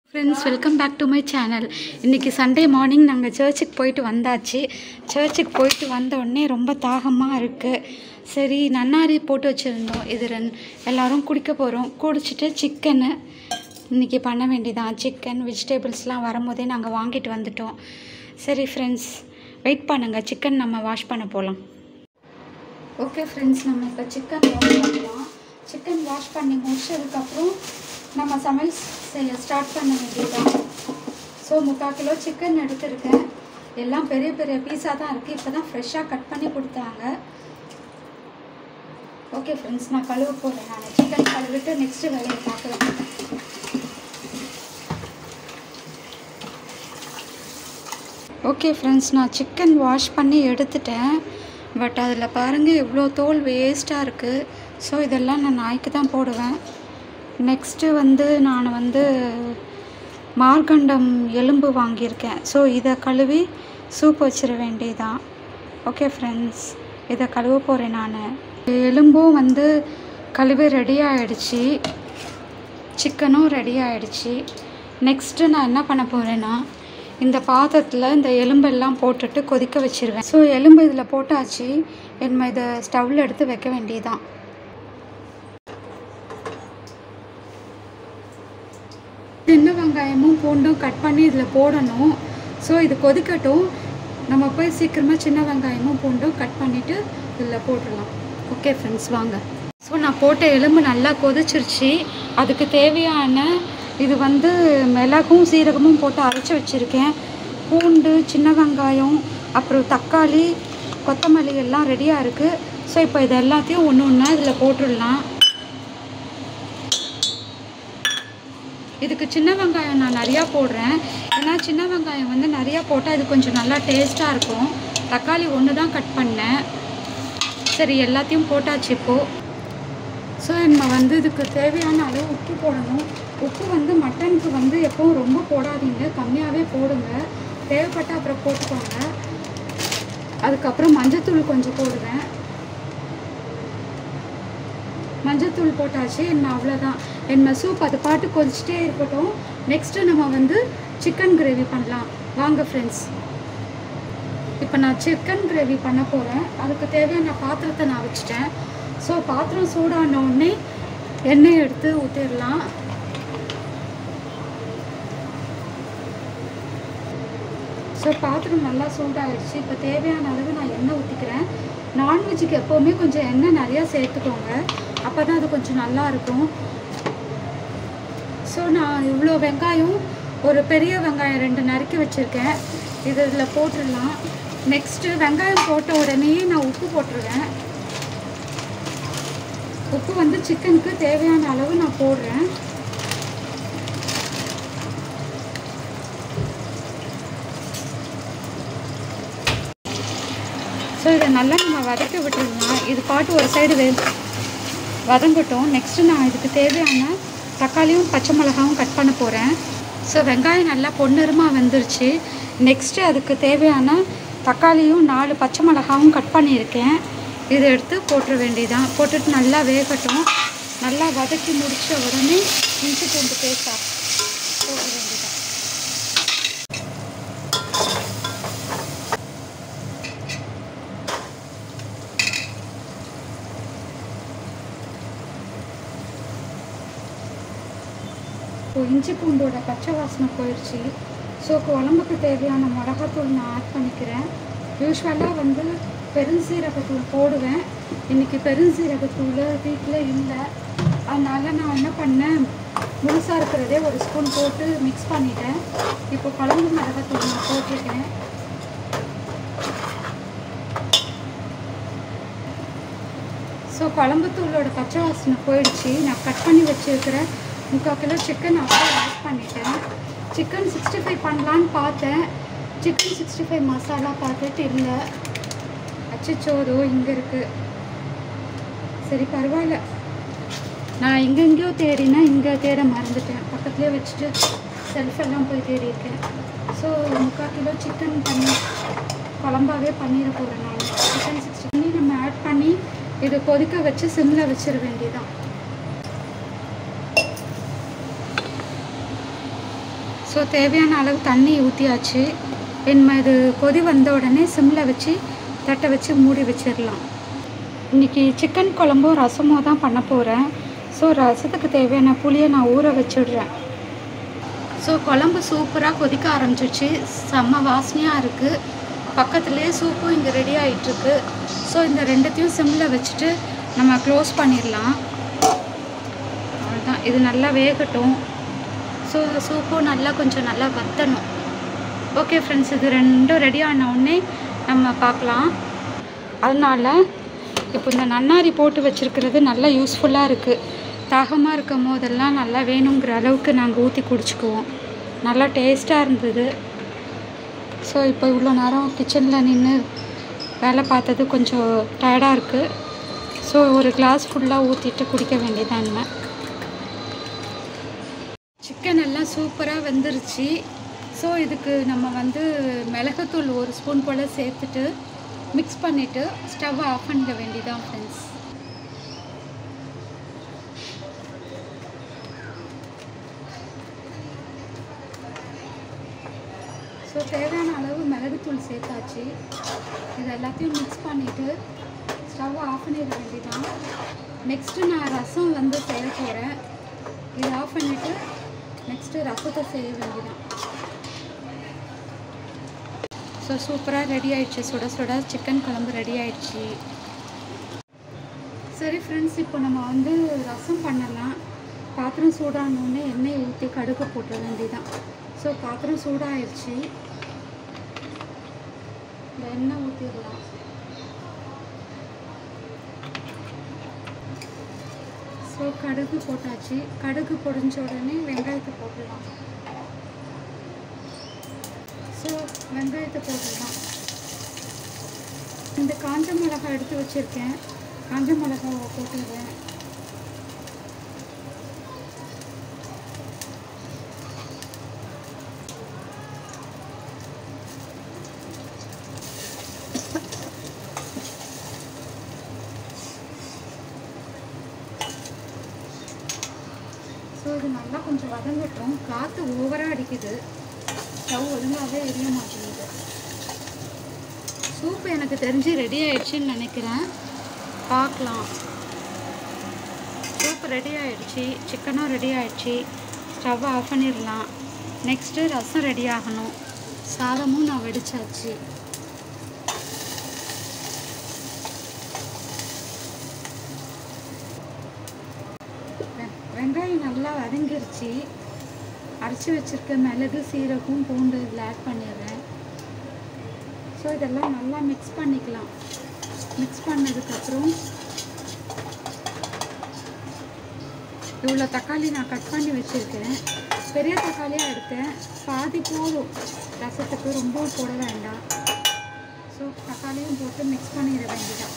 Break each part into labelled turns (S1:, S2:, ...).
S1: friends welcome back to my channel இன்றைக்கி Sunday morning நாங்கள் சர்ச்சுக்கு போயிட்டு வந்தாச்சு சர்ச்சுக்கு போயிட்டு வந்த உடனே ரொம்ப தாகமாக இருக்குது சரி நன்னாரி போட்டு வச்சுருந்தோம் இது ரெண்டு எல்லோரும் குடிக்க போகிறோம் குடிச்சிட்டு சிக்கனு இன்றைக்கி பண்ண வேண்டியதான் சிக்கன் வெஜிடபிள்ஸ்லாம் வரும்போதே நாங்கள் வாங்கிட்டு வந்துட்டோம் சரி ஃப்ரெண்ட்ஸ் வெயிட் பண்ணுங்கள் சிக்கன் நம்ம வாஷ் பண்ண போகலாம் ஓகே ஃப்ரெண்ட்ஸ் நம்ம இப்போ சிக்கன் வாஷ் பண்ணலாம் சிக்கன் வாஷ் பண்ணி முடிச்சதுக்கப்புறம் நம்ம சமையல் செய்ய ஸ்டார்ட் பண்ண வேண்டியதுதான் ஸோ முக்கால் கிலோ சிக்கன் எடுத்திருக்கேன் எல்லாம் பெரிய பெரிய பீஸாக தான் இருக்குது இப்போ தான் ஃப்ரெஷ்ஷாக கட் பண்ணி கொடுத்தாங்க ஓகே ஃப்ரெண்ட்ஸ் நான் கழுவ போகிறேன் நான் சிக்கன் கழுவிட்டு நெக்ஸ்ட்டு வேலையை பார்க்கலாம் ஓகே ஃப்ரெண்ட்ஸ் நான் சிக்கன் வாஷ் பண்ணி எடுத்துட்டேன் பட் அதில் பாருங்கள் இவ்வளோ தோல் வேஸ்ட்டாக இருக்குது ஸோ இதெல்லாம் நான் நாய்க்கு தான் போடுவேன் நெக்ஸ்ட்டு வந்து நான் வந்து மார்கண்டம் எலும்பு வாங்கியிருக்கேன் ஸோ இதை கழுவி சூப் வச்சிட வேண்டியதான் ஓகே ஃப்ரெண்ட்ஸ் இதை கழுவ போகிறேன் நான் எலும்பும் வந்து கழுவி ரெடி ஆகிடுச்சு சிக்கனும் ரெடி ஆகிடுச்சு நெக்ஸ்ட்டு நான் என்ன பண்ண போகிறேன்னா இந்த பாத்திரத்தில் இந்த எலும்பெல்லாம் போட்டுட்டு கொதிக்க வச்சிருவேன் ஸோ எலும்பு இதில் போட்டாச்சு என்ன இதை ஸ்டவ்வில் எடுத்து வைக்க வேண்டியதான் சின்ன வெங்காயமும் பூண்டும் கட் பண்ணி இதில் போடணும் ஸோ இது கொதிக்கட்டும் நம்ம போய் சீக்கிரமாக சின்ன வெங்காயமும் பூண்டும் கட் பண்ணிவிட்டு இதில் போட்டுடலாம் ஓகே ஃப்ரெண்ட்ஸ் வாங்க ஸோ நான் போட்ட எலும்பு நல்லா கொதிச்சிருச்சு அதுக்கு தேவையான இது வந்து மிளகும் சீரகமும் போட்டு அரைச்சி வச்சுருக்கேன் பூண்டு சின்ன வெங்காயம் அப்புறம் தக்காளி கொத்தமல்லி எல்லாம் ரெடியாக இருக்குது ஸோ இப்போ இது எல்லாத்தையும் ஒன்று ஒன்றா இதில் போட்டுடலாம் இதுக்கு சின்ன வெங்காயம் நான் நிறையா போடுறேன் ஏன்னா சின்ன வெங்காயம் வந்து நிறையா போட்டால் இது கொஞ்சம் நல்லா டேஸ்ட்டாக இருக்கும் தக்காளி ஒன்று தான் கட் பண்ணேன் சரி எல்லாத்தையும் போட்டாச்சு இப்போது ஸோ நம்ம வந்து இதுக்கு தேவையான அளவு உப்பு போடணும் உப்பு வந்து மட்டனுக்கு வந்து எப்பவும் ரொம்ப போடாதீங்க கம்மியாகவே போடுங்க தேவைப்பட்ட அப்புறம் போட்டுக்கோங்க அதுக்கப்புறம் மஞ்சத்தூள் கொஞ்சம் போடுவேன் மஞ்சத்தூள் போட்டாச்சு என்ன அவ்வளோதான் என்ன சூப் அது பாட்டு கொதிச்சிட்டே இருக்கட்டும் நெக்ஸ்ட்டு நம்ம வந்து சிக்கன் கிரேவி பண்ணலாம் வாங்க ஃப்ரெண்ட்ஸ் இப்போ நான் சிக்கன் கிரேவி பண்ண போகிறேன் அதுக்கு தேவையான பாத்திரத்தை நான் வச்சுட்டேன் ஸோ பாத்திரம் சூடான உடனே எண்ணெய் எடுத்து ஊற்றிடலாம் ஸோ பாத்திரம் நல்லா சூடாகிடுச்சு இப்போ தேவையான அளவு நான் எண்ணெய் ஊற்றிக்கிறேன் நான்வெஜ்ஜுக்கு எப்போவுமே கொஞ்சம் எண்ணெய் நிறையா சேர்த்துக்கோங்க அப்போ தான் அது கொஞ்சம் நல்லா இருக்கும் ஸோ நான் இவ்வளோ வெங்காயம் ஒரு பெரிய வெங்காயம் ரெண்டு நறுக்கி வச்சுருக்கேன் இது இதில் போட்டுடலாம் நெக்ஸ்ட்டு வெங்காயம் போட்ட உடனே நான் உப்பு போட்டுருவேன் உப்பு வந்து சிக்கனுக்கு தேவையான அளவு நான் போடுறேன் ஸோ இதை நல்லா நம்ம வதக்க விட்டுருலாம் இது பாட்டு ஒரு சைடு வே வதங்கட்டும் நெக்ஸ்ட்டு நான் இதுக்கு தேவையான தக்காளியும் பச்சை மிளகாவும் கட் பண்ண போகிறேன் ஸோ வெங்காயம் நல்லா பொன்னிறமாக வந்துருச்சு நெக்ஸ்ட்டு அதுக்கு தேவையான தக்காளியும் நாலு பச்சை மிளகாவும் கட் பண்ணியிருக்கேன் இதை எடுத்து போட்டுற வேண்டியதான் போட்டுட்டு நல்லா வேகட்டும் நல்லா வதக்கி முடித்த உடனே இஞ்சி பூண்டு பேஸ்டா போட வேண்டியதான் இப்போ இஞ்சி பூண்டோட பச்சை வாசனை போயிடுச்சு ஸோ குழம்புக்கு தேவையான மிளகாத்தூள் நான் ஆட் பண்ணிக்கிறேன் யூஸ்வலாக வந்து பெருஞ்சீரகத்தூள் போடுவேன் இன்றைக்கி பெருஞ்சீரகத்தூள் வீட்டில் இல்லை அதனால் நான் என்ன பண்ணேன் முழுசாக இருக்கிறதே ஒரு ஸ்பூன் போட்டு மிக்ஸ் பண்ணிட்டேன் இப்போ குழம்பு மிளகாத்தூள் நான் போட்டிருக்கேன் ஸோ குழம்பு தூளோட பச்சை வாசனை போயிடுச்சு நான் கட் பண்ணி வச்சுருக்கிற முக்கால் கிலோ சிக்கன் அப்படியே ஆட் பண்ணிட்டேன் சிக்கன் சிக்ஸ்டி ஃபைவ் பண்ணலான்னு பார்த்தேன் சிக்கன் சிக்ஸ்டி ஃபைவ் மசாலா பார்த்துட்டு இல்லை அச்சோதோ இங்கே இருக்குது சரி பரவாயில்ல நான் எங்கெங்கேயோ தேடினா இங்கே தேட மறந்துட்டேன் பக்கத்துலேயே வச்சுட்டு செல்ஃபெல்லாம் போய் தேடி இருக்கேன் ஸோ முக்கால் கிலோ சிக்கன் பண்ணி குழம்பாவே பண்ணிட போகிறேன் நான் சிக்கன் சிக்ஸ்டி பண்ணி நம்ம ஆட் பண்ணி இதை கொதிக்க வச்சு சிம்மில் வச்சிட வேண்டியதான் ஸோ தேவையான அளவு தண்ணி ஊற்றியாச்சு இனிமே இது கொதி வந்த உடனே சிம்மில் வச்சு தட்டை வச்சு மூடி வச்சிடலாம் இன்றைக்கி சிக்கன் குழம்பும் ரசமும் தான் பண்ண போகிறேன் ஸோ ரசத்துக்கு தேவையான புளியை நான் ஊற வச்சிடுறேன் ஸோ குழம்பு சூப்பராக கொதிக்க ஆரம்பிச்சிச்சு செம்ம வாசனையாக இருக்குது பக்கத்துலேயே சூப்பும் இங்கே ரெடி ஆகிட்டுருக்கு ஸோ இந்த ரெண்டுத்தையும் சிம்மில் வச்சுட்டு நம்ம க்ளோஸ் பண்ணிடலாம் அவ்வளோதான் இது நல்லா வேகட்டும் ஸோ சூப்பும் நல்லா கொஞ்சம் நல்லா வத்தணும் ஓகே ஃப்ரெண்ட்ஸ் இது ரெண்டும் ரெடி ஆன உடனே நம்ம பார்க்கலாம் அதனால் இப்போ இந்த நன்னாரி போட்டு வச்சுருக்கிறது நல்லா யூஸ்ஃபுல்லாக இருக்குது தாகமாக இருக்கும் போதெல்லாம் நல்லா வேணுங்கிற அளவுக்கு நாங்கள் ஊற்றி குடிச்சுக்குவோம் நல்லா டேஸ்ட்டாக இருந்தது ஸோ இப்போ இவ்வளோ நேரம் கிச்சனில் நின்று வேலை பார்த்தது கொஞ்சம் டயர்டாக இருக்குது ஸோ ஒரு கிளாஸ் ஃபுல்லாக ஊற்றிட்டு குடிக்க வேண்டியதான் இனிமே சிக்கன் எல்லாம் சூப்பராக வெந்துருச்சு ஸோ இதுக்கு நம்ம வந்து மிளகுத்தூள் ஒரு ஸ்பூன் போல் சேர்த்துட்டு மிக்ஸ் பண்ணிவிட்டு ஸ்டவ் ஆஃப் பண்ணிட வேண்டியதான் ஃப்ரெண்ட்ஸ் ஸோ தேவையான அளவு மிளகுத்தூள் சேர்த்தாச்சு இது எல்லாத்தையும் மிக்ஸ் பண்ணிவிட்டு ஸ்டவ் ஆஃப் பண்ணிட வேண்டியதான் நெக்ஸ்ட்டு நான் ரசம் வந்து செய்ய போகிறேன் இது ஆஃப் பண்ணிவிட்டு நெக்ஸ்ட்டு ரசத்தை செய்ய வேண்டியதான் ஸோ சூப்பராக ரெடி ஆயிடுச்சு சுட சுட சிக்கன் குழம்பு ரெடி ஆயிடுச்சு சரி ஃப்ரெண்ட்ஸ் இப்போ நம்ம வந்து ரசம் பண்ணலாம் பாத்திரம் சூடானோடனே எண்ணெய் ஊற்றி கடுகு போட்ட வேண்டியதான் ஸோ பாத்திரம் சூடாயிடுச்சு இந்த எண்ணெய் ஊற்றிடலாம் ஸோ கடுகு போட்டாச்சு கடுகு பொடிஞ்ச உடனே வெங்காயத்தை போட்டுடலாம் ஸோ வெங்காயத்தை போட்டுடலாம் இந்த காஞ்ச மிளகாய் எடுத்து வச்சுருக்கேன் காஞ்ச மிளகாவை போட்டுடுறேன் ஸோ இது நல்லா கொஞ்சம் வதங்கட்டும் காற்று ஓவராக அடிக்குது ஸ்டவ் ஒழுங்காகவே எரிய மாட்டேங்குது சூப்பு எனக்கு தெரிஞ்சு ரெடி ஆயிடுச்சுன்னு நினைக்கிறேன் பார்க்கலாம் சூப் ரெடி ஆயிடுச்சு சிக்கனும் ரெடி ஆயிடுச்சு ஸ்டவ் ஆஃப் பண்ணிடலாம் நெக்ஸ்ட்டு ரசம் ரெடி ஆகணும் சாதமும் நான் வெடிச்சாச்சு வெ- வெங்காயம் நல்லா வதங்கிருச்சு அரைச்சி வச்சிருக்க மிளகு சீரகம் பூண்டு இதில் ஆட் பண்ணிடுறேன் ஸோ இதெல்லாம் நல்லா மிக்ஸ் பண்ணிக்கலாம் மிக்ஸ் பண்ணதுக்கப்புறம் இவ்வளோ தக்காளி நான் கட் பண்ணி வச்சுருக்கேன் பெரிய தக்காளியாக எடுத்தேன் பாதி போதும் ரசத்துக்கு ரொம்ப போட வேண்டாம் ஸோ தக்காளியும் போட்டு மிக்ஸ் பண்ணிட வேண்டியதான்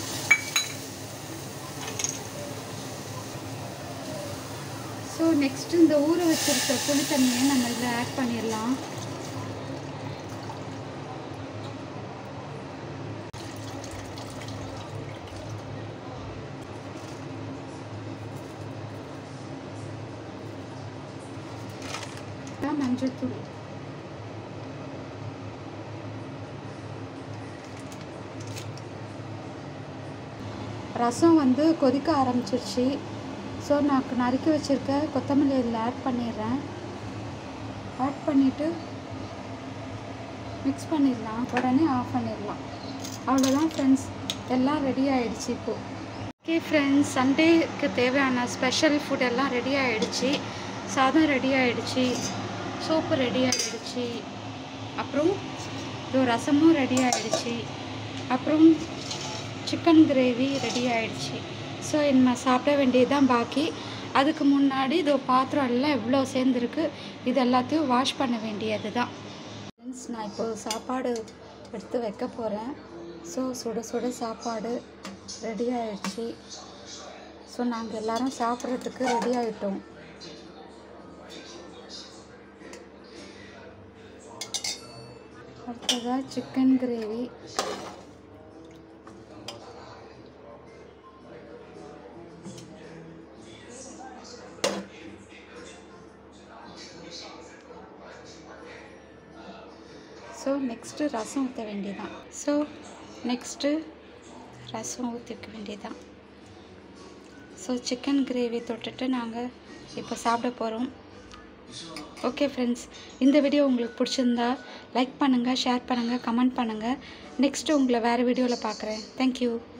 S1: ஸோ நெக்ஸ்ட் இந்த ஊற வச்சிருக்க புளி தண்ணியை நம்ம இதில் ஆட் பண்ணிடலாம் இதான் மஞ்சள்தூள் ரசம் வந்து கொதிக்க ஆரம்பிச்சிருச்சு ஸோ நான் நறுக்கி வச்சுருக்க கொத்தமல்லி இதில் ஆட் பண்ணிடுறேன் ஆட் பண்ணிவிட்டு மிக்ஸ் பண்ணிடலாம் உடனே ஆஃப் பண்ணிடலாம் அவ்வளோதான் ஃப்ரெண்ட்ஸ் எல்லாம் ரெடி ஆயிடுச்சு இப்போது ஓகே ஃப்ரெண்ட்ஸ் சண்டேக்கு தேவையான ஸ்பெஷல் ஃபுட் எல்லாம் ரெடி ஆயிடுச்சு சாதம் ரெடி ஆயிடுச்சு சோப்பு ரெடி ஆயிடுச்சு அப்புறம் இது ரசமும் ரெடி ஆயிடுச்சு அப்புறம் சிக்கன் கிரேவி ரெடி ஆயிடுச்சு ஸோ நம்ம சாப்பிட வேண்டியது தான் பாக்கி அதுக்கு முன்னாடி இதோ பாத்திரம் எல்லாம் எவ்வளோ சேர்ந்துருக்கு இது எல்லாத்தையும் வாஷ் பண்ண வேண்டியது தான் ஃப்ரெண்ட்ஸ் நான் இப்போ சாப்பாடு எடுத்து வைக்க போகிறேன் ஸோ சுட சுட சாப்பாடு ரெடி ஆயிடுச்சு ஸோ நாங்கள் எல்லாரும் சாப்பிட்றதுக்கு ரெடி ஆயிட்டோம் அடுத்ததாக சிக்கன் கிரேவி ஸோ நெக்ஸ்ட்டு ரசம் ஊற்ற வேண்டியதான் ஸோ நெக்ஸ்ட்டு ரசம் ஊற்றிக்க வேண்டியதான் ஸோ சிக்கன் கிரேவி தொட்டுட்டு நாங்கள் இப்போ சாப்பிட போகிறோம் ஓகே ஃப்ரெண்ட்ஸ் இந்த வீடியோ உங்களுக்கு பிடிச்சிருந்தா லைக் பண்ணுங்கள் ஷேர் பண்ணுங்கள் கமெண்ட் பண்ணுங்கள் நெக்ஸ்ட்டு உங்களை வேறு வீடியோவில் பார்க்குறேன் தேங்க்யூ